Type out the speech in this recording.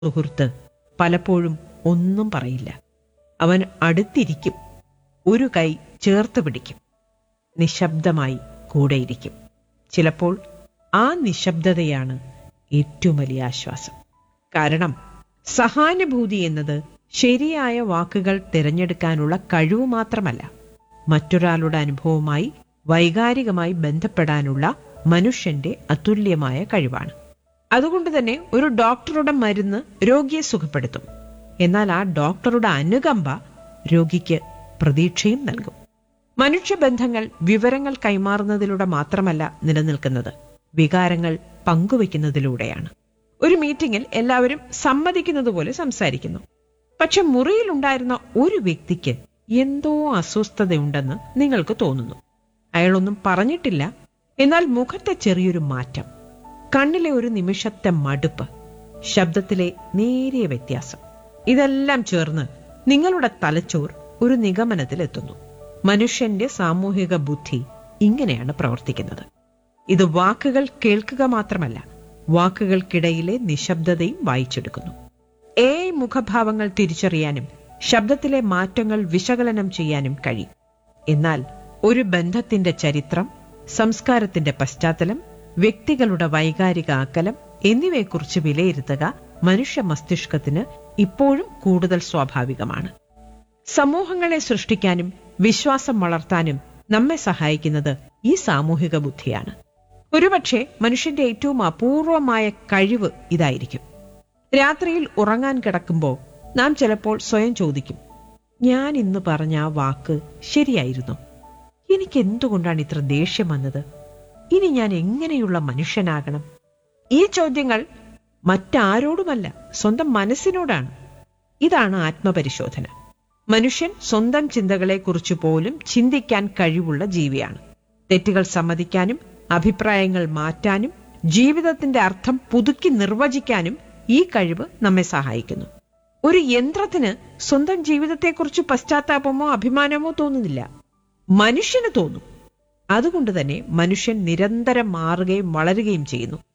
സുഹൃത്ത് പലപ്പോഴും ഒന്നും പറയില്ല അവൻ അടുത്തിരിക്കും ഒരു കൈ ചേർത്ത് പിടിക്കും നിശബ്ദമായി കൂടെയിരിക്കും ചിലപ്പോൾ ആ നിശബ്ദതയാണ് ഏറ്റവും വലിയ ആശ്വാസം കാരണം സഹാനുഭൂതി എന്നത് ശരിയായ വാക്കുകൾ തിരഞ്ഞെടുക്കാനുള്ള കഴിവ് മാത്രമല്ല മറ്റൊരാളുടെ അനുഭവവുമായി വൈകാരികമായി ബന്ധപ്പെടാനുള്ള മനുഷ്യന്റെ അതുല്യമായ കഴിവാണ് അതുകൊണ്ട് തന്നെ ഒരു ഡോക്ടറുടെ മരുന്ന് രോഗിയെ സുഖപ്പെടുത്തും എന്നാൽ ആ ഡോക്ടറുടെ അനുകമ്പ രോഗിക്ക് പ്രതീക്ഷയും നൽകും മനുഷ്യബന്ധങ്ങൾ വിവരങ്ങൾ കൈമാറുന്നതിലൂടെ മാത്രമല്ല നിലനിൽക്കുന്നത് വികാരങ്ങൾ പങ്കുവെക്കുന്നതിലൂടെയാണ് ഒരു മീറ്റിംഗിൽ എല്ലാവരും സമ്മതിക്കുന്നത് പോലെ സംസാരിക്കുന്നു പക്ഷെ മുറിയിലുണ്ടായിരുന്ന ഒരു വ്യക്തിക്ക് എന്തോ അസ്വസ്ഥതയുണ്ടെന്ന് നിങ്ങൾക്ക് തോന്നുന്നു അയാളൊന്നും പറഞ്ഞിട്ടില്ല എന്നാൽ മുഖത്തെ ചെറിയൊരു മാറ്റം കണ്ണിലെ ഒരു നിമിഷത്തെ മടുപ്പ് ശബ്ദത്തിലെ നേരിയ വ്യത്യാസം ഇതെല്ലാം ചേർന്ന് നിങ്ങളുടെ തലച്ചോർ ഒരു നിഗമനത്തിലെത്തുന്നു മനുഷ്യന്റെ സാമൂഹിക ബുദ്ധി ഇങ്ങനെയാണ് പ്രവർത്തിക്കുന്നത് ഇത് വാക്കുകൾ കേൾക്കുക മാത്രമല്ല വാക്കുകൾക്കിടയിലെ നിശബ്ദതയും വായിച്ചെടുക്കുന്നു എ മുഖഭാവങ്ങൾ തിരിച്ചറിയാനും ശബ്ദത്തിലെ മാറ്റങ്ങൾ വിശകലനം ചെയ്യാനും കഴിയും എന്നാൽ ഒരു ബന്ധത്തിന്റെ ചരിത്രം സംസ്കാരത്തിന്റെ പശ്ചാത്തലം വ്യക്തികളുടെ വൈകാരിക ആക്കലം എന്നിവയെക്കുറിച്ച് വിലയിരുത്തുക മനുഷ്യ മസ്തിഷ്കത്തിന് ഇപ്പോഴും കൂടുതൽ സ്വാഭാവികമാണ് സമൂഹങ്ങളെ സൃഷ്ടിക്കാനും വിശ്വാസം വളർത്താനും നമ്മെ സഹായിക്കുന്നത് ഈ സാമൂഹിക ബുദ്ധിയാണ് ഒരുപക്ഷെ മനുഷ്യന്റെ ഏറ്റവും അപൂർവമായ കഴിവ് ഇതായിരിക്കും രാത്രിയിൽ ഉറങ്ങാൻ കിടക്കുമ്പോൾ നാം ചിലപ്പോൾ സ്വയം ചോദിക്കും ഞാൻ ഇന്ന് പറഞ്ഞ ആ വാക്ക് ശരിയായിരുന്നു എനിക്ക് എന്തുകൊണ്ടാണ് ഇത്ര ദേഷ്യം വന്നത് ഇനി ഞാൻ എങ്ങനെയുള്ള മനുഷ്യനാകണം ഈ ചോദ്യങ്ങൾ മറ്റാരോടുമല്ല സ്വന്തം മനസ്സിനോടാണ് ഇതാണ് ആത്മപരിശോധന മനുഷ്യൻ സ്വന്തം ചിന്തകളെക്കുറിച്ച് പോലും ചിന്തിക്കാൻ കഴിവുള്ള ജീവിയാണ് തെറ്റുകൾ സമ്മതിക്കാനും അഭിപ്രായങ്ങൾ മാറ്റാനും ജീവിതത്തിന്റെ അർത്ഥം പുതുക്കി നിർവചിക്കാനും ഈ കഴിവ് നമ്മെ സഹായിക്കുന്നു ഒരു യന്ത്രത്തിന് സ്വന്തം ജീവിതത്തെക്കുറിച്ച് പശ്ചാത്താപമോ അഭിമാനമോ തോന്നുന്നില്ല മനുഷ്യന് തോന്നും അതുകൊണ്ട് തന്നെ മനുഷ്യൻ നിരന്തരം മാറുകയും വളരുകയും ചെയ്യുന്നു